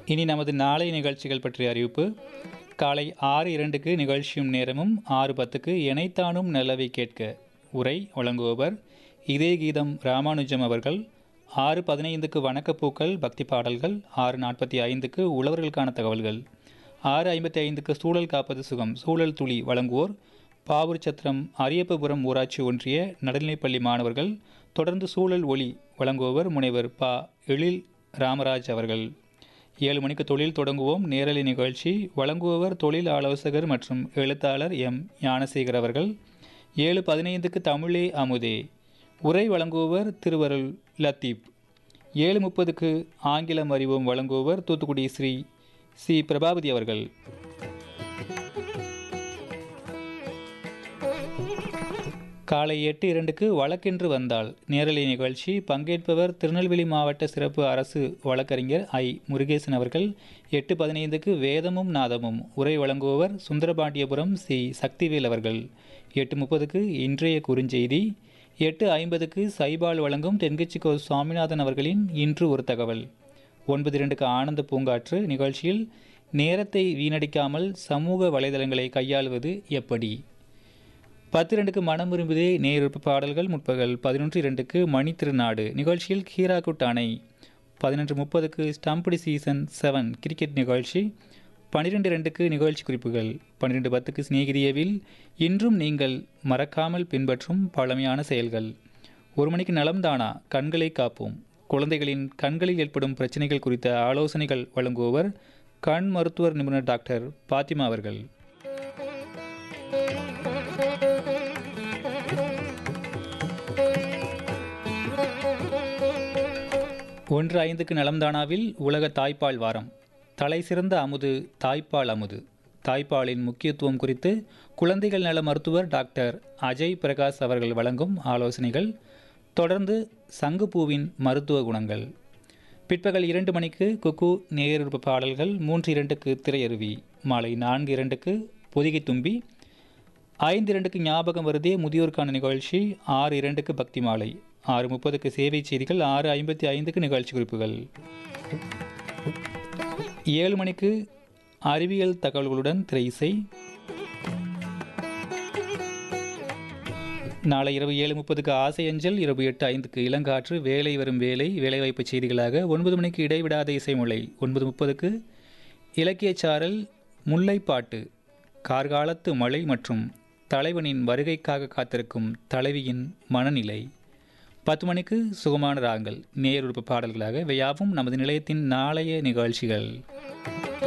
இனி நமது நாளை நிகழ்ச்சிகள் பற்றிய அறிவிப்பு காலை ஆறு இரண்டுக்கு நிகழ்ச்சியும் நேரமும் ஆறு பத்துக்கு எனைத்தானும் நல்லவை கேட்க உரை வழங்குபவர் இதே கீதம் ராமானுஜம் அவர்கள் ஆறு பதினைந்துக்கு வணக்கப்பூக்கள் பக்தி பாடல்கள் ஆறு நாற்பத்தி ஐந்துக்கு உழவர்களுக்கான தகவல்கள் ஆறு ஐம்பத்தி ஐந்துக்கு சூழல் காப்பது சுகம் சூழல் துளி வழங்குவோர் பாவூர் சத்திரம் அரியப்பபுரம் ஊராட்சி ஒன்றிய நடுநிலைப்பள்ளி மாணவர்கள் தொடர்ந்து சூழல் ஒளி வழங்குபவர் முனைவர் ப எழில் ராமராஜ் அவர்கள் ஏழு மணிக்கு தொழில் தொடங்குவோம் நேரலை நிகழ்ச்சி வழங்குபவர் தொழில் ஆலோசகர் மற்றும் எழுத்தாளர் எம் ஞானசேகர் அவர்கள் ஏழு பதினைந்துக்கு தமிழே அமுதே உரை வழங்குபவர் திருவருள் லத்தீப் ஏழு முப்பதுக்கு ஆங்கிலம் அறிவோம் வழங்குபவர் தூத்துக்குடி ஸ்ரீ சி பிரபாவதி அவர்கள் காலை எட்டு இரண்டுக்கு வழக்கென்று வந்தால் நேரலை நிகழ்ச்சி பங்கேற்பவர் திருநெல்வேலி மாவட்ட சிறப்பு அரசு வழக்கறிஞர் ஐ முருகேசன் அவர்கள் எட்டு பதினைந்துக்கு வேதமும் நாதமும் உரை வழங்குபவர் சுந்தரபாண்டியபுரம் சி சக்திவேல் அவர்கள் எட்டு முப்பதுக்கு இன்றைய குறுஞ்செய்தி எட்டு ஐம்பதுக்கு சைபால் வழங்கும் தென்கட்சிக்கோ சுவாமிநாதன் அவர்களின் இன்று ஒரு தகவல் ஒன்பது இரண்டுக்கு ஆனந்த பூங்காற்று நிகழ்ச்சியில் நேரத்தை வீணடிக்காமல் சமூக வலைதளங்களை கையாளுவது எப்படி பத்து இரண்டுக்கு மனம் விரும்புதே நேருப்பு பாடல்கள் முற்பகல் பதினொன்று இரண்டுக்கு மணி திருநாடு நிகழ்ச்சியில் ஹீராகுட் அணை பதினொன்று முப்பதுக்கு ஸ்டம்படி சீசன் செவன் கிரிக்கெட் நிகழ்ச்சி பன்னிரெண்டு ரெண்டுக்கு நிகழ்ச்சி குறிப்புகள் பன்னிரெண்டு பத்துக்கு சிநேகிதியவில் இன்றும் நீங்கள் மறக்காமல் பின்பற்றும் பழமையான செயல்கள் ஒரு மணிக்கு நலம்தானா கண்களை காப்போம் குழந்தைகளின் கண்களில் ஏற்படும் பிரச்சனைகள் குறித்த ஆலோசனைகள் வழங்குபவர் கண் மருத்துவர் நிபுணர் டாக்டர் பாத்திமா அவர்கள் ஒன்று ஐந்துக்கு நலம்தானாவில் உலக தாய்ப்பால் வாரம் தலை சிறந்த அமுது தாய்ப்பால் அமுது தாய்ப்பாலின் முக்கியத்துவம் குறித்து குழந்தைகள் நல மருத்துவர் டாக்டர் அஜய் பிரகாஷ் அவர்கள் வழங்கும் ஆலோசனைகள் தொடர்ந்து சங்குப்பூவின் மருத்துவ குணங்கள் பிற்பகல் இரண்டு மணிக்கு குக்கு நேருப்பு பாடல்கள் மூன்று இரண்டுக்கு திரையருவி மாலை நான்கு இரண்டுக்கு பொதிகை தும்பி ஐந்து இரண்டுக்கு ஞாபகம் வருதே முதியோருக்கான நிகழ்ச்சி ஆறு இரண்டுக்கு பக்தி மாலை ஆறு முப்பதுக்கு சேவை செய்திகள் ஆறு ஐம்பத்தி ஐந்துக்கு நிகழ்ச்சி குறிப்புகள் ஏழு மணிக்கு அறிவியல் தகவல்களுடன் திரை இசை நாளை இரவு ஏழு முப்பதுக்கு ஆசை அஞ்சல் இரவு எட்டு ஐந்துக்கு இளங்காற்று வேலை வரும் வேலை வேலைவாய்ப்பு செய்திகளாக ஒன்பது மணிக்கு இடைவிடாத இசைமொழி ஒன்பது முப்பதுக்கு இலக்கியச் சாரல் முல்லைப்பாட்டு கார்காலத்து மழை மற்றும் தலைவனின் வருகைக்காக காத்திருக்கும் தலைவியின் மனநிலை பத்து மணிக்கு சுகமான ராகங்கள் நேருறுப்பு பாடல்களாக இவையாவும் நமது நிலையத்தின் நாளைய நிகழ்ச்சிகள்